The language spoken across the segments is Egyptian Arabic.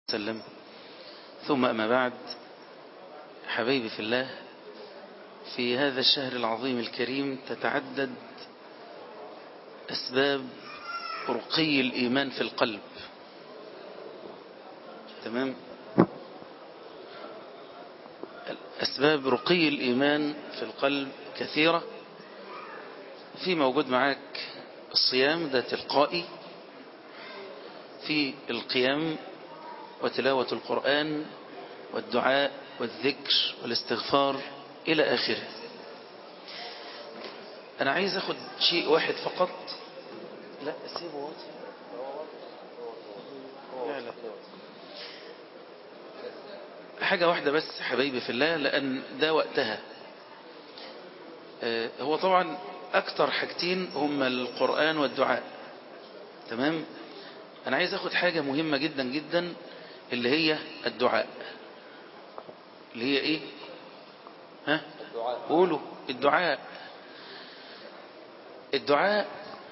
وسلم ثم أما بعد حبيبي في الله في هذا الشهر العظيم الكريم تتعدد أسباب رقي الإيمان في القلب تمام أسباب رقي الإيمان في القلب كثيرة في موجود معاك الصيام ده تلقائي في القيام وتلاوة القرآن والدعاء والذكر والاستغفار إلى آخره أنا عايز أخد شيء واحد فقط لا سيبه واطي لا حاجة واحدة بس حبايبي في الله لأن ده وقتها هو طبعا أكتر حاجتين هم القرآن والدعاء تمام أنا عايز أخد حاجة مهمة جدا جدا اللي هي الدعاء اللي هي إيه ها قولوا الدعاء الدعاء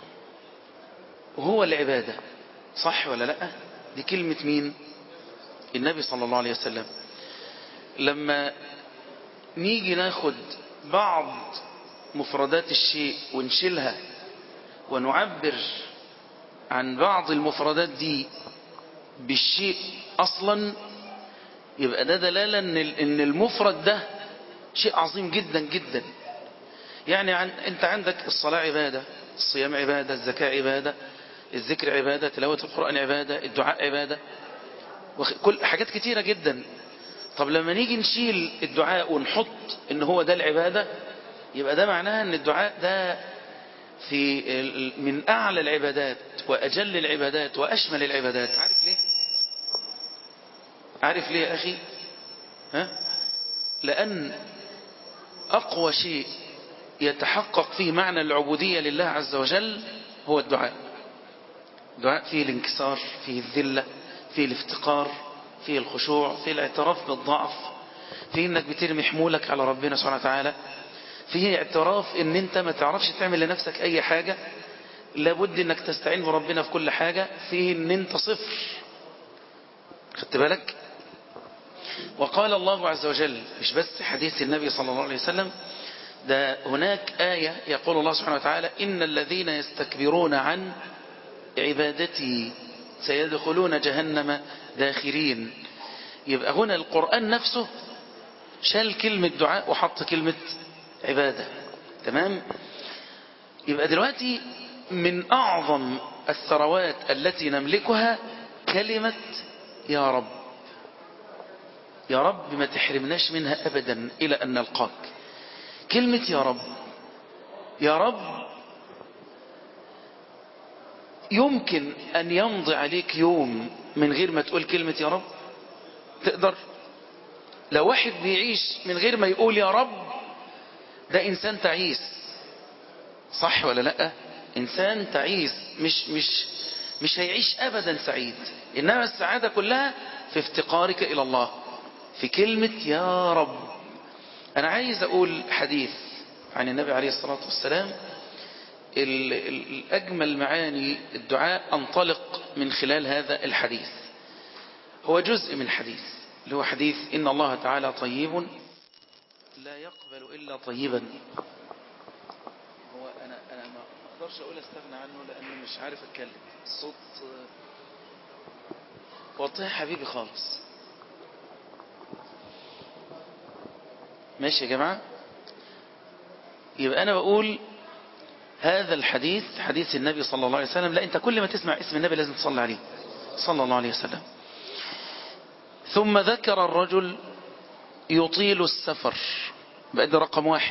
هو العبادة صح ولا لا دي كلمة مين النبي صلى الله عليه وسلم لما نيجي ناخد بعض مفردات الشيء ونشيلها ونعبر عن بعض المفردات دي بالشيء أصلا يبقى ده دلالة ان المفرد ده شيء عظيم جدا جدا يعني عن انت عندك الصلاة عبادة الصيام عبادة الزكاة عبادة الذكر عبادة تلاوة القرآن عبادة الدعاء عبادة كل حاجات كتيرة جدا طب لما نيجي نشيل الدعاء ونحط ان هو ده العبادة يبقى ده معناها ان الدعاء ده في من اعلى العبادات واجل العبادات واشمل العبادات عارف ليه عارف ليه يا اخي ها لان اقوى شيء يتحقق فيه معنى العبودية لله عز وجل هو الدعاء الدعاء فيه الانكسار فيه الذلة فيه الافتقار فيه الخشوع فيه الاعتراف بالضعف فيه انك بترمي حمولك على ربنا سبحانه وتعالى فيه اعتراف ان انت ما تعرفش تعمل لنفسك اي حاجة لابد انك تستعين بربنا في كل حاجة فيه ان انت صفر خدت بالك وقال الله عز وجل مش بس حديث النبي صلى الله عليه وسلم ده هناك آية يقول الله سبحانه وتعالى إن الذين يستكبرون عن عبادتي سيدخلون جهنم داخرين يبقى هنا القرآن نفسه شال كلمة دعاء وحط كلمة عبادة تمام يبقى دلوقتي من أعظم الثروات التي نملكها كلمة يا رب يا رب ما تحرمناش منها أبدا إلى أن نلقاك كلمة يا رب يا رب يمكن أن يمضي عليك يوم من غير ما تقول كلمة يا رب تقدر لو واحد بيعيش من غير ما يقول يا رب ده إنسان تعيس صح ولا لا إنسان تعيس مش, مش, مش هيعيش أبدا سعيد إنما السعادة كلها في افتقارك إلى الله في كلمة يا رب أنا عايز أقول حديث عن النبي عليه الصلاة والسلام الأجمل معاني الدعاء أنطلق من خلال هذا الحديث هو جزء من حديث اللي هو حديث إن الله تعالى طيب لا يقبل إلا طيبا هو أنا, أنا ما أقدرش أقول أستغنى عنه لأنه مش عارف أتكلم الصوت وطيه حبيبي خالص ماشي يا جماعة يبقى أنا بقول هذا الحديث حديث النبي صلى الله عليه وسلم لا أنت كل ما تسمع اسم النبي لازم تصلي عليه صلى الله عليه وسلم ثم ذكر الرجل يطيل السفر بقى ده رقم واحد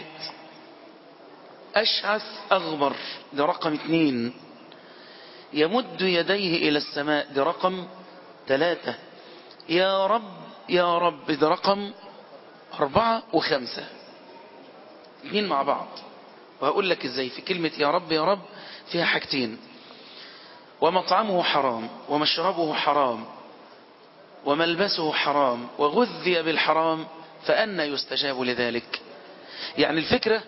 أشعث أغبر ده رقم اثنين يمد يديه إلى السماء ده رقم ثلاثة يا رب يا رب ده رقم أربعة وخمسة اثنين مع بعض وهقول لك ازاي في كلمة يا رب يا رب فيها حاجتين ومطعمه حرام ومشربه حرام وملبسه حرام وغذي بالحرام فأنا يستجاب لذلك يعني الفكرة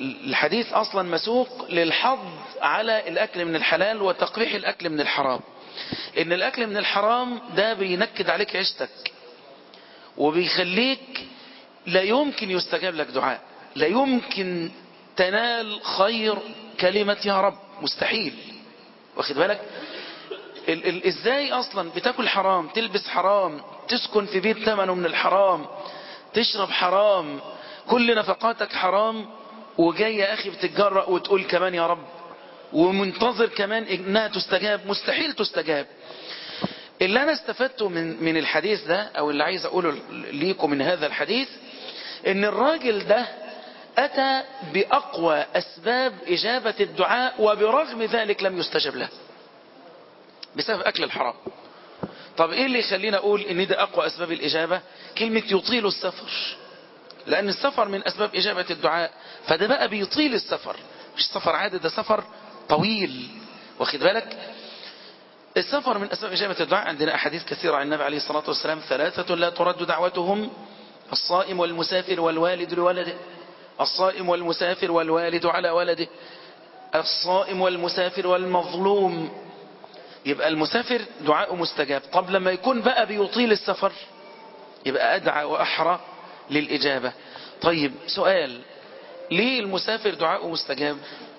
الحديث أصلا مسوق للحظ على الأكل من الحلال وتقبيح الأكل من الحرام ان الاكل من الحرام ده بينكد عليك عيشتك وبيخليك لا يمكن يستجاب لك دعاء لا يمكن تنال خير كلمة يا رب مستحيل واخد بالك ال ال ازاي اصلا بتاكل حرام تلبس حرام تسكن في بيت ثمنه من الحرام تشرب حرام كل نفقاتك حرام وجاي يا اخي بتتجرأ وتقول كمان يا رب ومنتظر كمان انها تستجاب مستحيل تستجاب اللي انا استفدته من من الحديث ده او اللي عايز اقوله ليكم من هذا الحديث ان الراجل ده اتى باقوى اسباب اجابة الدعاء وبرغم ذلك لم يستجب له بسبب اكل الحرام طب ايه اللي يخلينا اقول ان ده اقوى اسباب الاجابة كلمة يطيل السفر لان السفر من اسباب اجابة الدعاء فده بقى بيطيل السفر مش سفر عادي ده سفر طويل واخد بالك السفر من أسباب إجابة الدعاء عندنا أحاديث كثيرة عن النبي عليه الصلاة والسلام ثلاثة لا ترد دعوتهم الصائم والمسافر والوالد لولده الصائم والمسافر والوالد على ولده الصائم والمسافر والمظلوم يبقى المسافر دعاء مستجاب طب لما يكون بقى بيطيل السفر يبقى أدعى وأحرى للإجابة طيب سؤال ليه المسافر دعاء مستجاب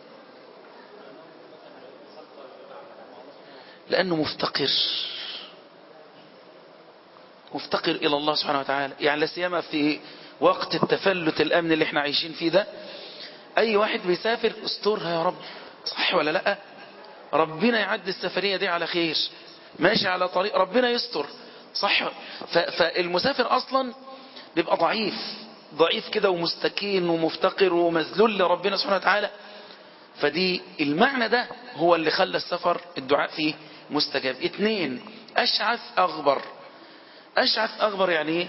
لأنه مفتقر مفتقر إلى الله سبحانه وتعالى يعني لا سيما في وقت التفلت الأمن اللي احنا عايشين فيه ده أي واحد بيسافر استرها يا رب صح ولا لا ربنا يعدي السفرية دي على خير ماشي على طريق ربنا يستر صح فالمسافر أصلا بيبقى ضعيف ضعيف كده ومستكين ومفتقر ومذلول لربنا سبحانه وتعالى فدي المعنى ده هو اللي خلى السفر الدعاء فيه مستجاب اتنين أشعث أغبر أشعث أغبر يعني ايه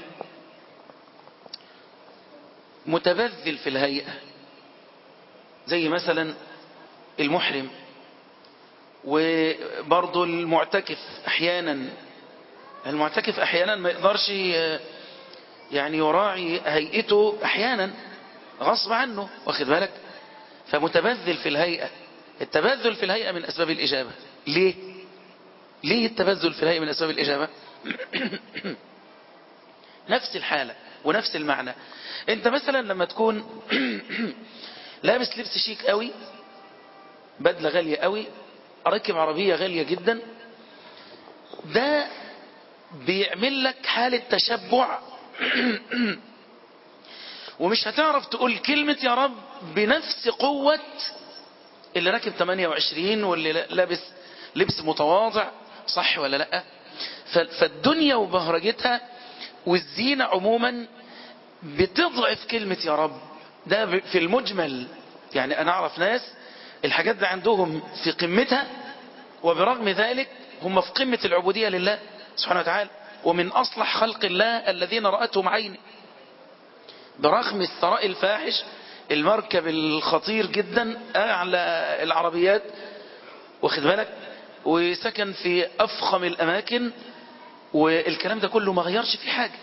متبذل في الهيئة زي مثلا المحرم وبرضه المعتكف أحيانا المعتكف أحيانا ما يقدرش يعني يراعي هيئته أحيانا غصب عنه واخد بالك فمتبذل في الهيئة التبذل في الهيئة من أسباب الإجابة ليه ليه التبذل في الهيئة من أسباب الإجابة نفس الحالة ونفس المعنى انت مثلا لما تكون لابس لبس شيك قوي بدلة غالية قوي راكب عربية غالية جدا ده بيعمل لك حالة تشبع ومش هتعرف تقول كلمة يا رب بنفس قوة اللي راكب 28 واللي لابس لبس متواضع صح ولا لا فالدنيا وبهرجتها والزينة عموما بتضعف كلمة يا رب ده في المجمل يعني انا اعرف ناس الحاجات دي عندهم في قمتها وبرغم ذلك هم في قمة العبودية لله سبحانه وتعالى ومن أصلح خلق الله الذين رأتهم عيني برغم الثراء الفاحش المركب الخطير جدا أعلى العربيات واخد بالك وسكن في أفخم الأماكن والكلام ده كله ما غيرش في حاجة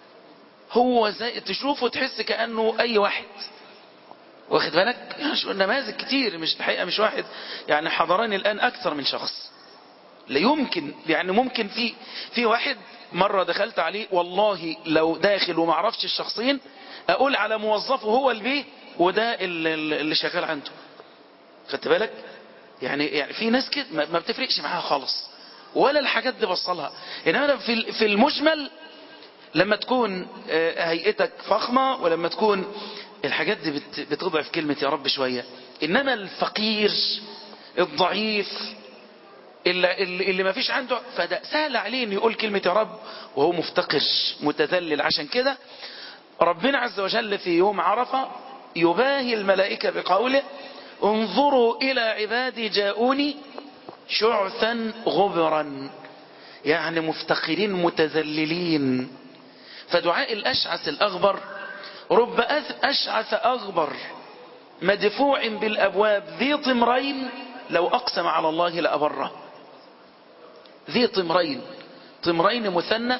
هو زي تشوفه تحس كأنه أي واحد واخد بالك يعني نماذج كتير مش الحقيقة مش واحد يعني حضراني الآن أكثر من شخص لا يمكن يعني ممكن في في واحد مرة دخلت عليه والله لو داخل وما عرفش الشخصين أقول على موظفه هو البيه وده اللي شغال عنده خدت بالك يعني يعني في ناس كده ما بتفرقش معاها خالص ولا الحاجات دي بصلها انما في في المجمل لما تكون هيئتك فخمة ولما تكون الحاجات دي بتضعف كلمة يا رب شوية انما الفقير الضعيف اللي, اللي ما فيش عنده فده سهل عليه انه يقول كلمة يا رب وهو مفتقر متذلل عشان كده ربنا عز وجل في يوم عرفة يباهي الملائكة بقوله انظروا إلى عبادي جاءوني شعثا غبرا يعني مفتقرين متذللين فدعاء الأشعث الأغبر رب أشعث أغبر مدفوع بالأبواب ذي طمرين لو أقسم على الله لأبره ذي طمرين طمرين مثنى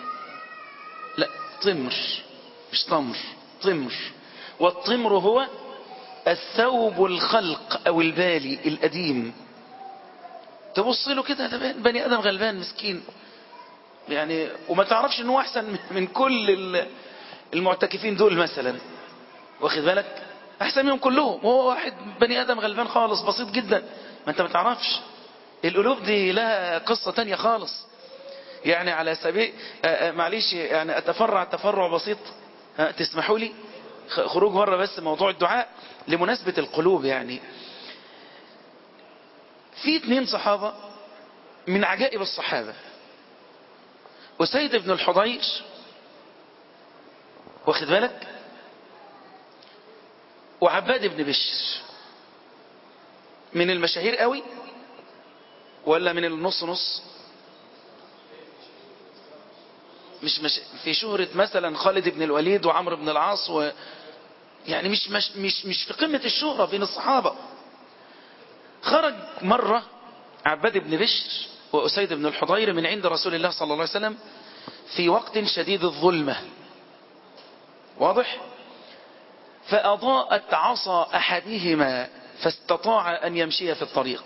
لا طمر مش طمر طمر والطمر هو الثوب الخلق أو البالي القديم تبص له كده ده بني ادم غلبان مسكين يعني وما تعرفش انه احسن من كل المعتكفين دول مثلا واخد بالك احسن منهم كلهم وهو واحد بني ادم غلبان خالص بسيط جدا ما انت ما تعرفش القلوب دي لها قصة تانية خالص يعني على سبيل معلش يعني اتفرع تفرع بسيط تسمحوا لي خروج بره بس موضوع الدعاء لمناسبة القلوب يعني في اتنين صحابة من عجائب الصحابة أسيد بن الحضير واخد بالك وعباد بن بشر من المشاهير قوي ولا من النص نص مش مش في شهرة مثلا خالد بن الوليد وعمرو بن العاص و يعني مش مش مش مش في قمة الشهرة بين الصحابة خرج مرة عباد بن بشر وأسيد بن الحضير من عند رسول الله صلى الله عليه وسلم في وقت شديد الظلمة واضح فأضاءت عصا أحدهما فاستطاع أن يمشي في الطريق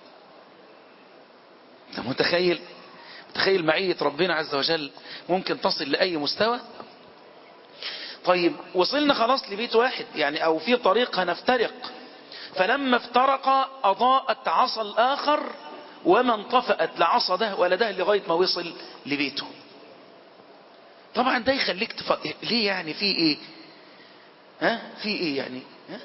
انت متخيل متخيل معية ربنا عز وجل ممكن تصل لأي مستوى طيب وصلنا خلاص لبيت واحد يعني أو في طريق هنفترق فلما افترق أضاءت عصا الآخر وما انطفأت لعصا ده ولا ده لغاية ما وصل لبيته طبعا ده يخليك تف... ليه يعني في ايه ها في ايه يعني ها؟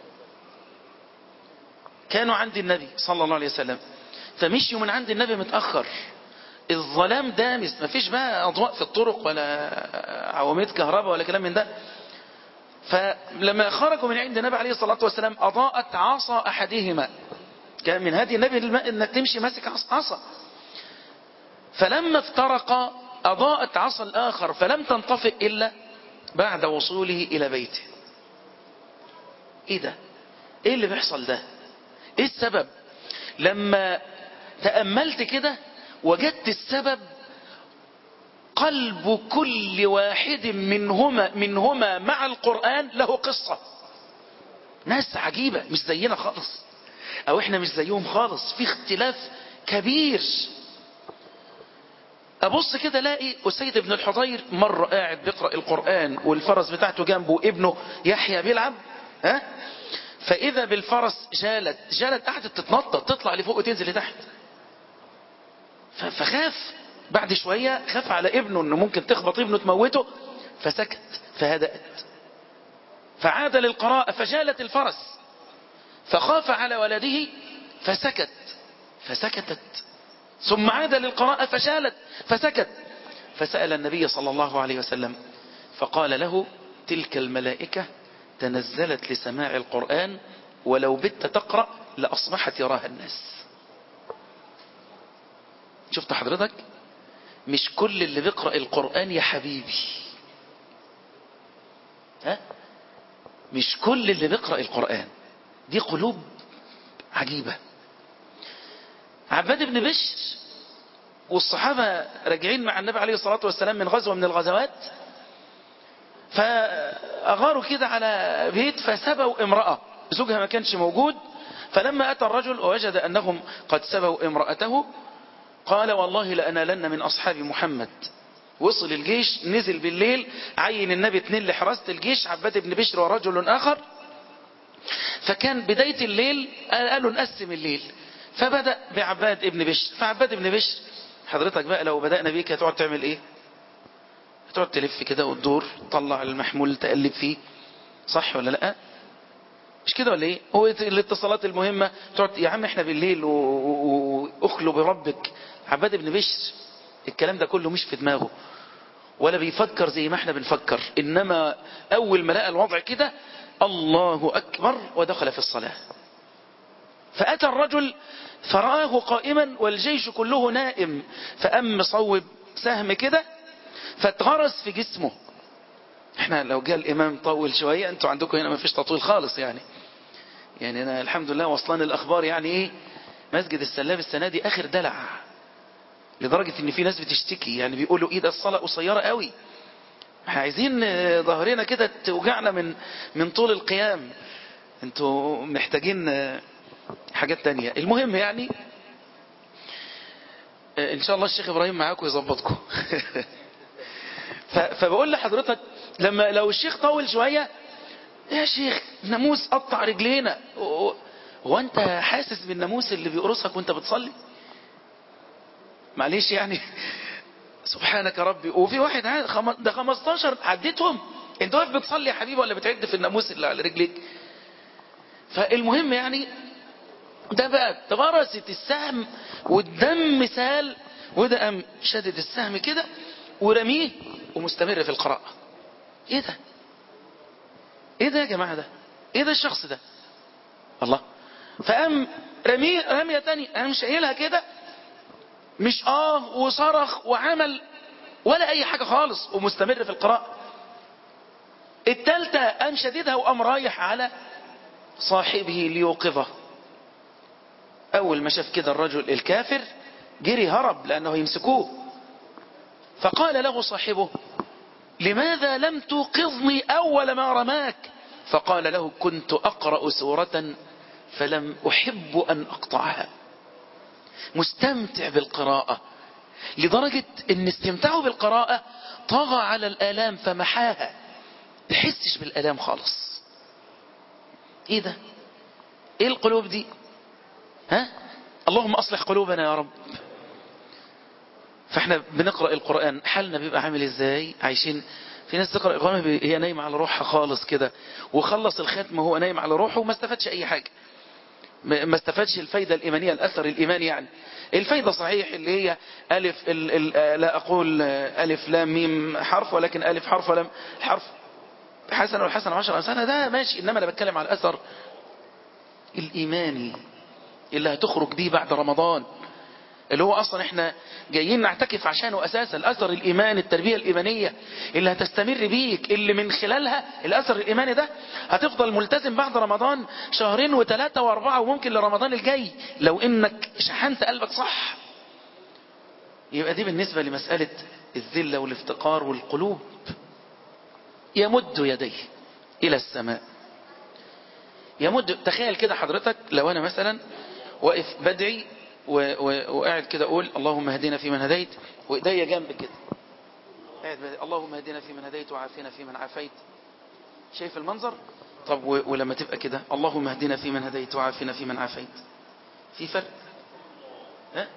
كانوا عند النبي صلى الله عليه وسلم فمشيوا من عند النبي متأخر الظلام دامس ما فيش بقى أضواء في الطرق ولا عواميد كهرباء ولا كلام من ده فلما خرجوا من عند النبي عليه الصلاة والسلام أضاءت عصا أحدهما كان من هذه النبي انك تمشي ماسك عصا فلما افترق أضاءت عصا الآخر فلم تنطفئ إلا بعد وصوله إلى بيته إيه ده إيه اللي بيحصل ده إيه السبب لما تأملت كده وجدت السبب قلب كل واحد منهما منهما مع القرآن له قصة ناس عجيبة مش زينا خالص او احنا مش زيهم خالص في اختلاف كبير ابص كده الاقي اسيد بن الحضير مرة قاعد بيقرأ القرآن والفرس بتاعته جنبه ابنه يحيى بيلعب ها فاذا بالفرس جالت جالت قعدت تتنطط تطلع لفوق وتنزل لتحت فخاف بعد شوية خاف على ابنه انه ممكن تخبط ابنه تموته فسكت فهدأت فعاد للقراءة فجالت الفرس فخاف على ولده فسكت فسكتت ثم عاد للقراءة فشالت فسكت فسأل النبي صلى الله عليه وسلم فقال له تلك الملائكة تنزلت لسماع القرآن ولو بت تقرأ لأصبحت يراها الناس شفت حضرتك مش كل اللي بيقرأ القرآن يا حبيبي ها مش كل اللي بيقرأ القرآن دي قلوب عجيبة عباد بن بشر والصحابة راجعين مع النبي عليه الصلاة والسلام من غزوة من الغزوات فأغاروا كده على بيت فسبوا امرأة زوجها ما كانش موجود فلما أتى الرجل ووجد أنهم قد سبوا امرأته قال والله لأنالن من أصحاب محمد وصل الجيش نزل بالليل عين النبي اتنين لحراسة الجيش عباد بن بشر ورجل آخر فكان بداية الليل قالوا نقسم الليل فبدأ بعباد ابن بشر فعباد ابن بشر حضرتك بقى لو بدأنا بيك هتقعد تعمل ايه هتقعد تلف كده وتدور تطلع المحمول تقلب فيه صح ولا لا مش كده ولا ايه هو الاتصالات المهمة تقعد يا عم احنا بالليل واخلوا بربك عباد ابن بشر الكلام ده كله مش في دماغه ولا بيفكر زي ما احنا بنفكر انما اول ما لقى الوضع كده الله اكبر ودخل في الصلاة فاتى الرجل فرآه قائما والجيش كله نائم فأم صوب سهم كده فاتغرس في جسمه احنا لو جاء الامام طول شوية انتوا عندكم هنا ما فيش تطويل خالص يعني يعني انا الحمد لله وصلان الاخبار يعني ايه مسجد السلاب السنة دي اخر دلع لدرجة ان في ناس بتشتكي يعني بيقولوا ايه ده الصلاة قصيرة قوي احنا عايزين ظهرنا كده توجعنا من من طول القيام انتوا محتاجين حاجات تانية المهم يعني ان شاء الله الشيخ ابراهيم معاكم يظبطكم فبقول لحضرتك لما لو الشيخ طول شوية يا شيخ ناموس قطع رجلينا هو انت حاسس بالناموس اللي بيقرصك وانت بتصلي معلش يعني سبحانك ربي وفي واحد ده 15 عديتهم انت واقف بتصلي يا حبيبي ولا بتعد في الناموس اللي على رجليك فالمهم يعني ده بقى تبرست السهم والدم سال وده قام شدد السهم كده ورميه ومستمر في القراءة ايه ده ايه ده يا جماعة ده ايه ده الشخص ده الله فقام رميه رمية تانية قام شايلها كده مش اه وصرخ وعمل ولا اي حاجة خالص ومستمر في القراءة التالتة قام شديدها وقام رايح على صاحبه ليوقظه اول ما شاف كده الرجل الكافر جري هرب لانه يمسكوه فقال له صاحبه لماذا لم توقظني اول ما رماك فقال له كنت اقرأ سورة فلم احب ان اقطعها مستمتع بالقراءة لدرجة ان استمتاعه بالقراءة طغى على الالام فمحاها تحسش بالالام خالص ايه ده ايه القلوب دي ها اللهم اصلح قلوبنا يا رب فاحنا بنقرأ القرآن حالنا بيبقى عامل ازاي عايشين في ناس تقرأ القرآن هي نايمة على روحها خالص كده وخلص الختم وهو نايم على روحه وما استفادش اي حاجة ما استفادش الفايدة الإيمانية الأثر الإيماني يعني الفايدة صحيح اللي هي ألف ال ال لا أقول ألف لام ميم حرف ولكن ألف حرف ولم حرف حسن والحسن عشر سنة ده ماشي إنما أنا بتكلم على الأثر الإيماني اللي هتخرج بيه بعد رمضان اللي هو أصلا احنا جايين نعتكف عشانه أساسا الأثر الإيماني التربية الإيمانية اللي هتستمر بيك اللي من خلالها الأثر الإيماني ده هتفضل ملتزم بعد رمضان شهرين وثلاثة وأربعة وممكن لرمضان الجاي لو إنك شحنت قلبك صح يبقى دي بالنسبة لمسألة الذلة والافتقار والقلوب يمد يديه إلى السماء يمد تخيل كده حضرتك لو أنا مثلا واقف بدعي وقاعد كده أقول اللهم اهدنا فيمن هديت وإيديا جنب كده قاعد بدعي اللهم اهدنا فيمن هديت وعافنا فيمن عافيت شايف المنظر طب ولما تبقى كده اللهم اهدنا فيمن هديت وعافنا فيمن عافيت في فرق ها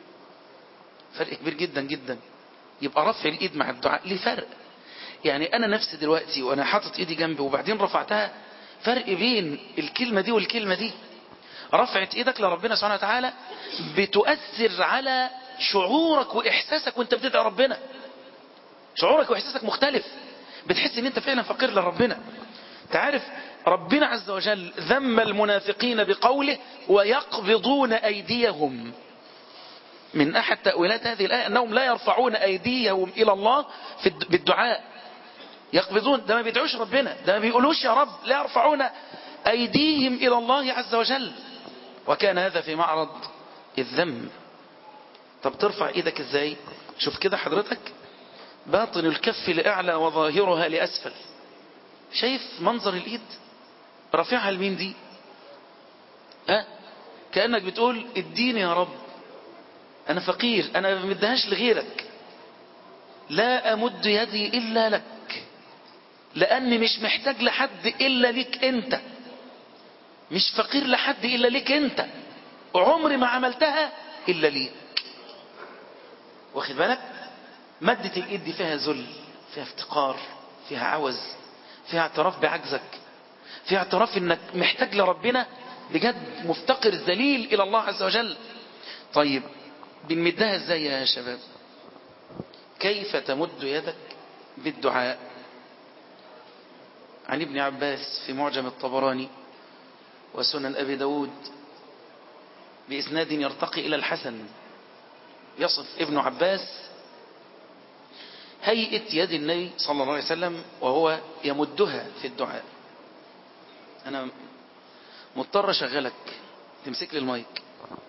فرق كبير جدا جدا يبقى رفع الايد مع الدعاء ليه فرق يعني انا نفسي دلوقتي وانا حاطط ايدي جنبي وبعدين رفعتها فرق بين الكلمة دي والكلمة دي رفعت ايدك لربنا سبحانه وتعالى بتؤثر على شعورك واحساسك وانت بتدعي ربنا شعورك واحساسك مختلف بتحس ان انت فعلا فقير لربنا تعرف ربنا عز وجل ذم المنافقين بقوله ويقبضون ايديهم من احد تأويلات هذه الآية انهم لا يرفعون ايديهم الى الله في بالدعاء يقبضون ده ما بيدعوش ربنا ده ما بيقولوش يا رب لا يرفعون ايديهم الى الله عز وجل وكان هذا في معرض الذم طب ترفع ايدك ازاي شوف كده حضرتك باطن الكف لأعلى وظاهرها لأسفل شايف منظر الإيد رافعها لمين دي ها كأنك بتقول اديني يا رب أنا فقير أنا ما بدهاش لغيرك لا أمد يدي إلا لك لأني مش محتاج لحد إلا لك أنت مش فقير لحد إلا لك أنت عمري ما عملتها إلا ليك واخد بالك مادة الإيد دي فيها ذل فيها افتقار فيها عوز فيها اعتراف بعجزك فيها اعتراف انك محتاج لربنا بجد مفتقر ذليل الى الله عز وجل طيب بنمدها ازاي يا شباب كيف تمد يدك بالدعاء عن ابن عباس في معجم الطبراني وسنن أبي داود بإسناد يرتقي إلى الحسن يصف ابن عباس هيئة يد النبي صلى الله عليه وسلم وهو يمدها في الدعاء أنا مضطر أشغلك تمسك لي المايك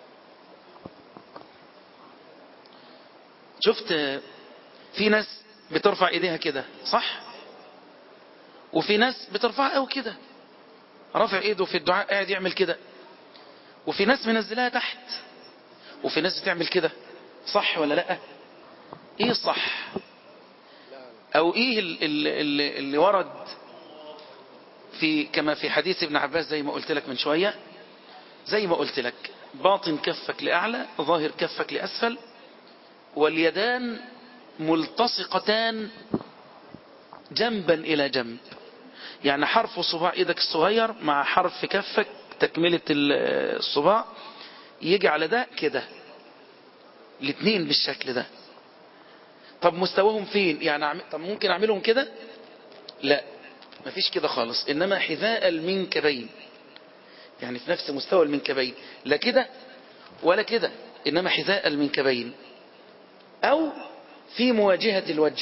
شفت في ناس بترفع ايديها كده صح وفي ناس بترفعها قوي كده رافع ايده في الدعاء قاعد يعمل كده وفي ناس منزلها تحت وفي ناس بتعمل كده صح ولا لا ايه الصح او ايه اللي, اللي, اللي ورد في كما في حديث ابن عباس زي ما قلت لك من شوية زي ما قلت لك باطن كفك لأعلى ظاهر كفك لأسفل واليدان ملتصقتان جنبا إلى جنب يعني حرف صباع ايدك الصغير مع حرف كفك تكملة الصباع يجي على ده كده الاثنين بالشكل ده طب مستواهم فين يعني طب ممكن اعملهم كده لا مفيش كده خالص انما حذاء المنكبين يعني في نفس مستوى المنكبين لا كده ولا كده انما حذاء المنكبين او في مواجهة الوجه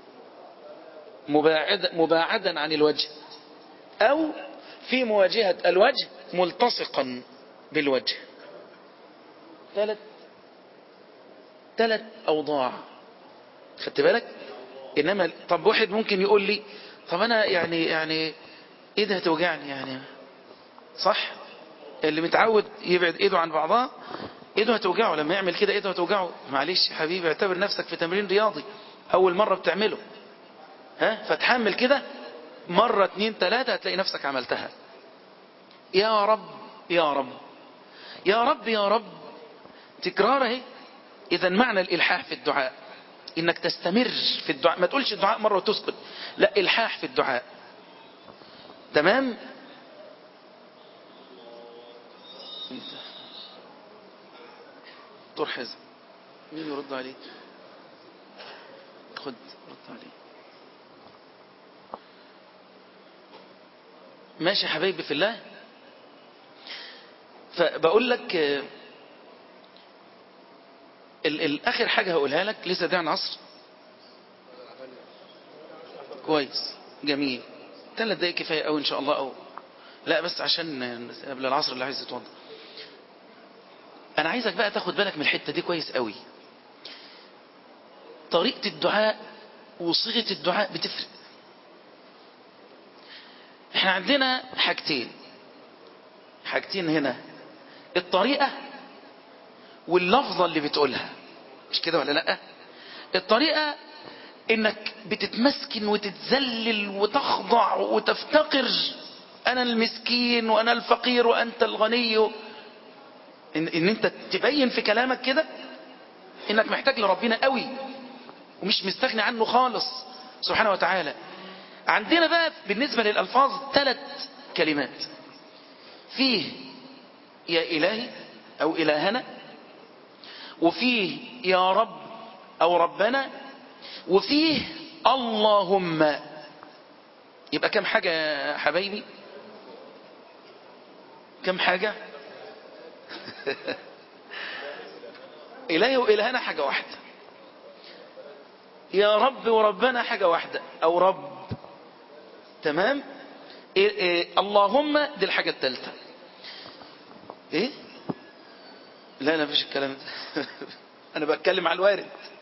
مباعد مباعدا عن الوجه او في مواجهة الوجه ملتصقا بالوجه ثلاث ثلاث اوضاع خدت بالك انما طب واحد ممكن يقول لي طب انا يعني يعني ايدي هتوجعني يعني صح اللي متعود يبعد ايده عن بعضها ايده هتوجعه لما يعمل كده ايده هتوجعه معلش يا حبيبي اعتبر نفسك في تمرين رياضي اول مرة بتعمله ها فتحمل كده مرة اتنين تلاتة هتلاقي نفسك عملتها يا رب يا رب يا رب يا رب تكرار اهي اذا معنى الالحاح في الدعاء انك تستمر في الدعاء ما تقولش الدعاء مرة وتسكت لا الحاح في الدعاء تمام دكتور حزم مين يرد عليك خد رد عليه ماشي يا حبايبي في الله فبقول لك ال الاخر حاجة هقولها لك لسه ده عصر كويس جميل ثلاث دقايق كفاية قوي ان شاء الله او لا بس عشان قبل العصر اللي عايز يتوضى انا عايزك بقى تاخد بالك من الحتة دي كويس قوي طريقة الدعاء وصيغة الدعاء بتفرق احنا عندنا حاجتين حاجتين هنا الطريقة واللفظة اللي بتقولها مش كده ولا لا الطريقة انك بتتمسكن وتتذلل وتخضع وتفتقر انا المسكين وانا الفقير وانت الغني ان, إن انت تبين في كلامك كده انك محتاج لربنا قوي ومش مستغني عنه خالص سبحانه وتعالى عندنا بقى بالنسبة للألفاظ ثلاث كلمات فيه يا إلهي أو إلهنا وفيه يا رب أو ربنا وفيه اللهم يبقى كم حاجة يا حبايبي كم حاجة إلهي وإلهنا حاجة واحدة يا رب وربنا حاجة واحدة أو رب تمام إيه إيه اللهم دي الحاجة الثالثة ايه لا لا مفيش الكلام ده انا بتكلم على الوارد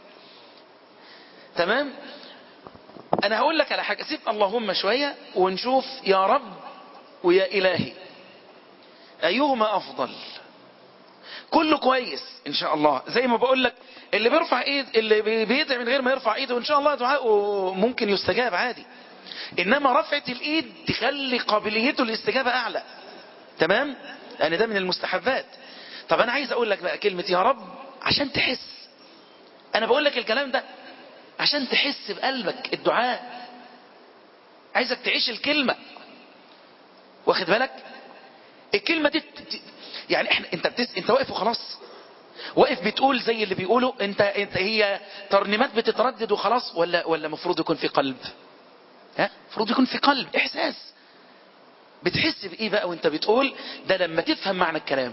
تمام انا هقول لك على حاجة سيب اللهم شوية ونشوف يا رب ويا الهي ايهما افضل كله كويس ان شاء الله زي ما بقول لك اللي بيرفع ايد اللي بيدعي من غير ما يرفع ايده ان شاء الله دعاءه ممكن يستجاب عادي انما رفعة الايد تخلي قابليته للاستجابة اعلى تمام لان ده من المستحبات طب انا عايز اقول لك بقى كلمة يا رب عشان تحس انا بقول لك الكلام ده عشان تحس بقلبك الدعاء عايزك تعيش الكلمة واخد بالك الكلمة دي يعني احنا انت بتس... انت واقف وخلاص واقف بتقول زي اللي بيقولوا انت انت هي ترنيمات بتتردد وخلاص ولا ولا المفروض يكون في قلب ها المفروض يكون في قلب احساس بتحس بايه بقى وانت بتقول ده لما تفهم معنى الكلام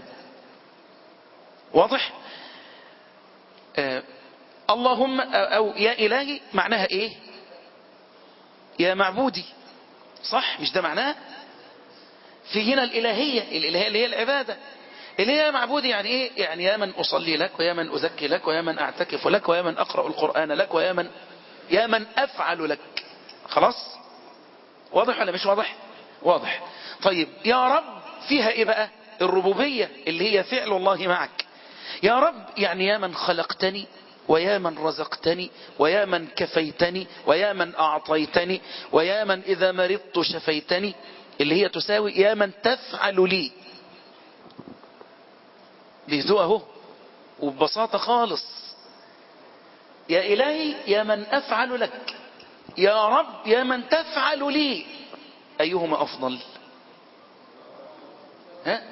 واضح آه اللهم او يا الهي معناها ايه يا معبودي صح مش ده معناها في هنا الالهية الالهية اللي هي العبادة اللي هي معبودي يعني ايه يعني يا من اصلي لك ويا من ازكي لك ويا من اعتكف لك ويا من اقرأ القرآن لك ويا من يا من افعل لك خلاص واضح ولا مش واضح واضح طيب يا رب فيها ايه بقى الربوبية اللي هي فعل الله معك يا رب يعني يا من خلقتني ويا من رزقتني ويا من كفيتني ويا من أعطيتني ويا من إذا مرضت شفيتني اللي هي تساوي يا من تفعل لي بهدوء اهو وببساطة خالص يا إلهي يا من أفعل لك يا رب يا من تفعل لي أيهما أفضل ها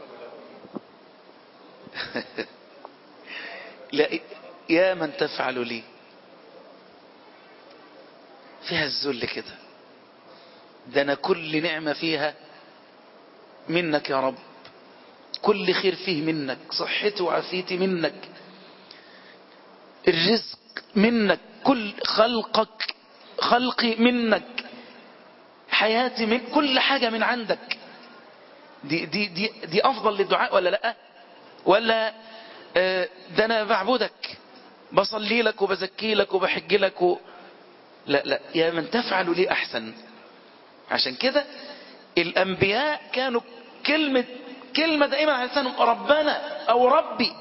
لا يا من تفعل لي فيها الذل كده ده أنا كل نعمة فيها منك يا رب كل خير فيه منك صحتي وعافيتي منك الرزق منك كل خلقك خلقي منك حياتي من كل حاجة من عندك دي, دي, دي, دي أفضل للدعاء ولا لا ولا آه، ده أنا بعبدك بصلي لك وبزكي لك وبحج لك و... لا لا يا من تفعل لي أحسن عشان كده الأنبياء كانوا كلمة كلمة دائما على لسانهم ربنا أو ربي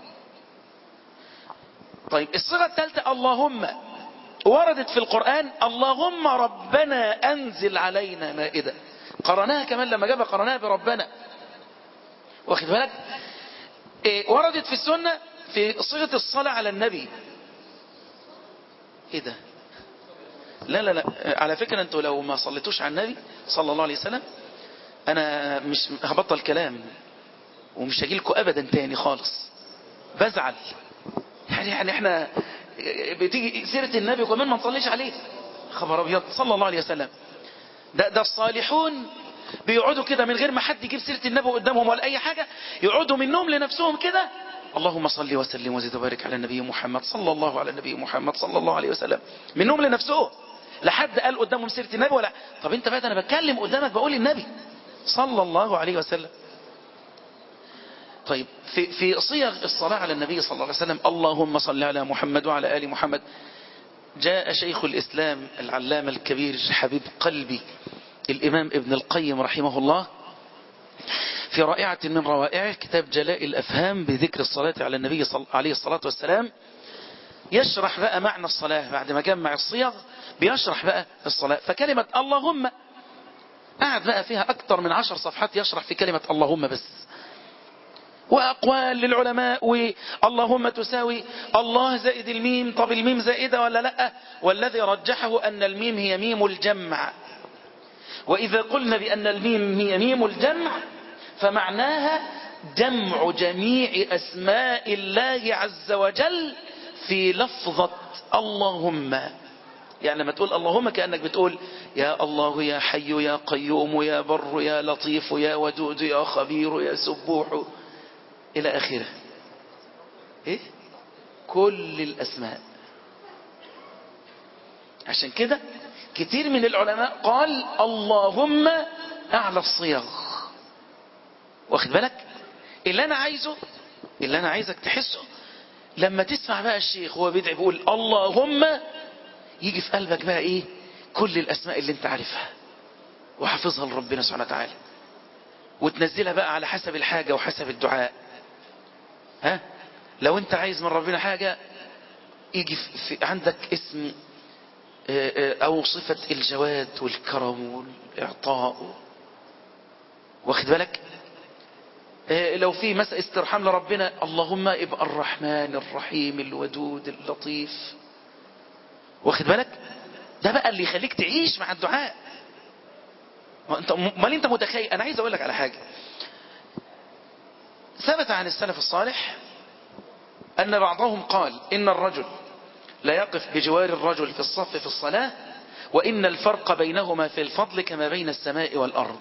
طيب الصيغة الثالثة اللهم وردت في القرآن اللهم ربنا أنزل علينا مائدة قرناها كمان لما جابها قرناها بربنا واخد بالك إيه وردت في السنة في صيغة الصلاة على النبي ايه ده لا لا لا على فكرة انتوا لو ما صليتوش على النبي صلى الله عليه وسلم انا مش هبطل كلام ومش هجيلكوا ابدا تاني خالص بزعل يعني يعني احنا بتيجي سيرة النبي وكمان ما نصليش عليه خبر ابيض صلى الله عليه وسلم ده, ده الصالحون بيقعدوا كده من غير ما حد يجيب سيرة النبي قدامهم ولا اي حاجة يقعدوا منهم لنفسهم كده اللهم صل وسلم وزد وبارك على النبي محمد صلى الله على النبي محمد صلى الله عليه وسلم منهم لنفسهم لحد قال قدامهم سيرة النبي ولا طب انت بقى انا بتكلم قدامك بقول النبي صلى الله عليه وسلم طيب في في صيغ الصلاة على النبي صلى الله عليه وسلم اللهم صل على محمد وعلى آل محمد جاء شيخ الإسلام العلامة الكبير حبيب قلبي الإمام ابن القيم رحمه الله في رائعة من روائعه كتاب جلاء الأفهام بذكر الصلاة على النبي صل... عليه الصلاة والسلام يشرح بقى معنى الصلاة بعد ما جمع الصيغ بيشرح بقى الصلاة فكلمة اللهم قعد بقى فيها أكثر من عشر صفحات يشرح في كلمة اللهم بس وأقوال للعلماء واللهم تساوي الله زائد الميم طب الميم زائدة ولا لا والذي رجحه أن الميم هي ميم الجمع وإذا قلنا بأن الميم هي ميم الجمع فمعناها جمع جميع أسماء الله عز وجل في لفظة اللهم يعني لما تقول اللهم كأنك بتقول يا الله يا حي يا قيوم يا بر يا لطيف يا ودود يا خبير يا سبوح إلى آخره إيه؟ كل الأسماء عشان كده كتير من العلماء قال اللهم أعلى الصيغ واخد بالك اللي أنا عايزه اللي أنا عايزك تحسه لما تسمع بقى الشيخ وهو بيدعي بيقول اللهم يجي في قلبك بقى ايه كل الاسماء اللي انت عارفها وحافظها لربنا سبحانه وتعالى وتنزلها بقى على حسب الحاجة وحسب الدعاء ها لو انت عايز من ربنا حاجة يجي في عندك اسم او صفة الجواد والكرم والاعطاء واخد بالك لو في مسألة استرحام لربنا اللهم ابقى الرحمن الرحيم الودود اللطيف واخد بالك ده بقى اللي يخليك تعيش مع الدعاء انت امال انت متخيل انا عايز اقول لك على حاجه ثبت عن السلف الصالح ان بعضهم قال ان الرجل لا يقف بجوار الرجل في الصف في الصلاه وان الفرق بينهما في الفضل كما بين السماء والارض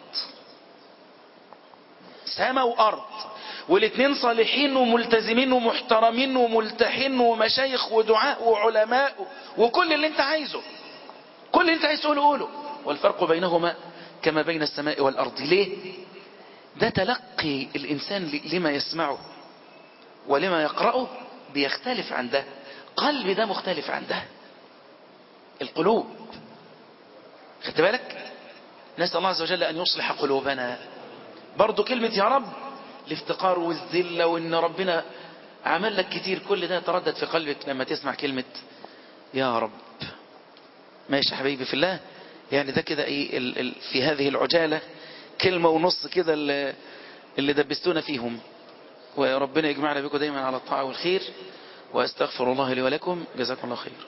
سماء وارض والاثنين صالحين وملتزمين ومحترمين وملتحين ومشايخ ودعاء وعلماء وكل اللي انت عايزه كل اللي انت عايز تقوله قوله والفرق بينهما كما بين السماء والأرض ليه ده تلقي الإنسان لما يسمعه ولما يقرأه بيختلف عن ده قلب ده مختلف عن ده القلوب خدت بالك نسأل الله عز وجل أن يصلح قلوبنا برضو كلمة يا رب الافتقار والذلة وان ربنا عمل لك كتير كل ده يتردد في قلبك لما تسمع كلمة يا رب ماشي يا حبيبي في الله يعني ده كده ايه ال ال في هذه العجالة كلمة ونص كده اللي, اللي دبستونا فيهم وربنا يجمعنا بكم دايما على الطاعة والخير واستغفر الله لي ولكم جزاكم الله خير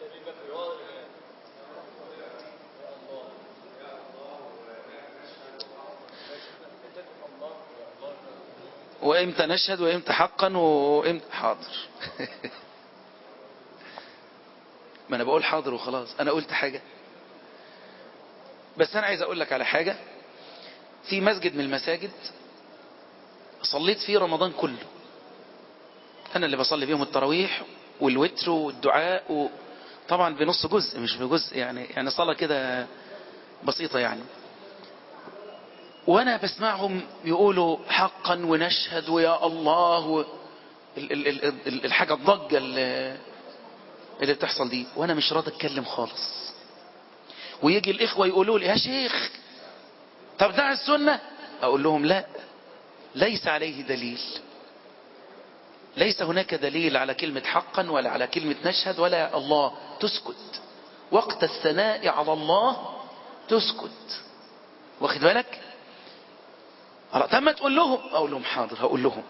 وامتى نشهد وامتى حقا وامتى حاضر ما انا بقول حاضر وخلاص انا قلت حاجة بس انا عايز اقول لك على حاجة في مسجد من المساجد صليت فيه رمضان كله انا اللي بصلي بيهم التراويح والوتر والدعاء طبعا بنص جزء مش بجزء يعني يعني صلاة كده بسيطة يعني وانا بسمعهم يقولوا حقا ونشهد ويا الله و... ال ال ال ال الحاجة الضجة اللي, اللي بتحصل دي وانا مش راضي اتكلم خالص ويجي الاخوة يقولوا لي يا شيخ طب دع السنة اقول لهم لا ليس عليه دليل ليس هناك دليل على كلمة حقا ولا على كلمة نشهد ولا الله تسكت وقت الثناء على الله تسكت واخد بالك طب ما تقول لهم اقول لهم حاضر هقول لهم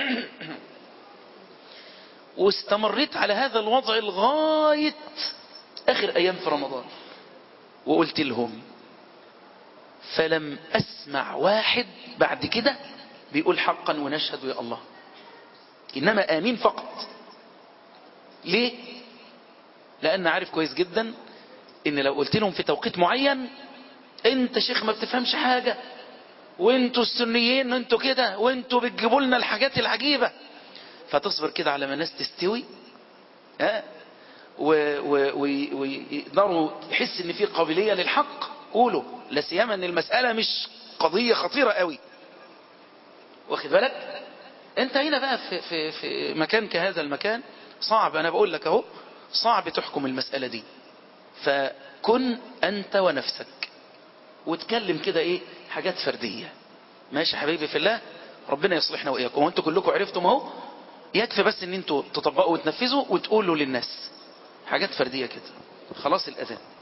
واستمريت على هذا الوضع لغاية اخر ايام في رمضان وقلت لهم فلم اسمع واحد بعد كده بيقول حقا ونشهد يا الله انما امين فقط ليه لان عارف كويس جدا ان لو قلت لهم في توقيت معين انت شيخ ما بتفهمش حاجة وانتوا السنيين انتوا كده وانتوا بتجيبوا لنا الحاجات العجيبة فتصبر كده على ما الناس تستوي ها ويقدروا يحس ان في قابلية للحق قولوا لا سيما ان المسألة مش قضية خطيرة قوي واخد بالك انت هنا بقى في, في, في مكان كهذا المكان صعب انا بقول لك اهو صعب تحكم المسألة دي فكن انت ونفسك وتكلم كده ايه حاجات فردية ماشي حبيبي في الله ربنا يصلحنا وإياكم وانتوا كلكم عرفتم اهو يكفي بس ان انتوا تطبقوا وتنفذوا وتقولوا للناس حاجات فردية كده خلاص الأذان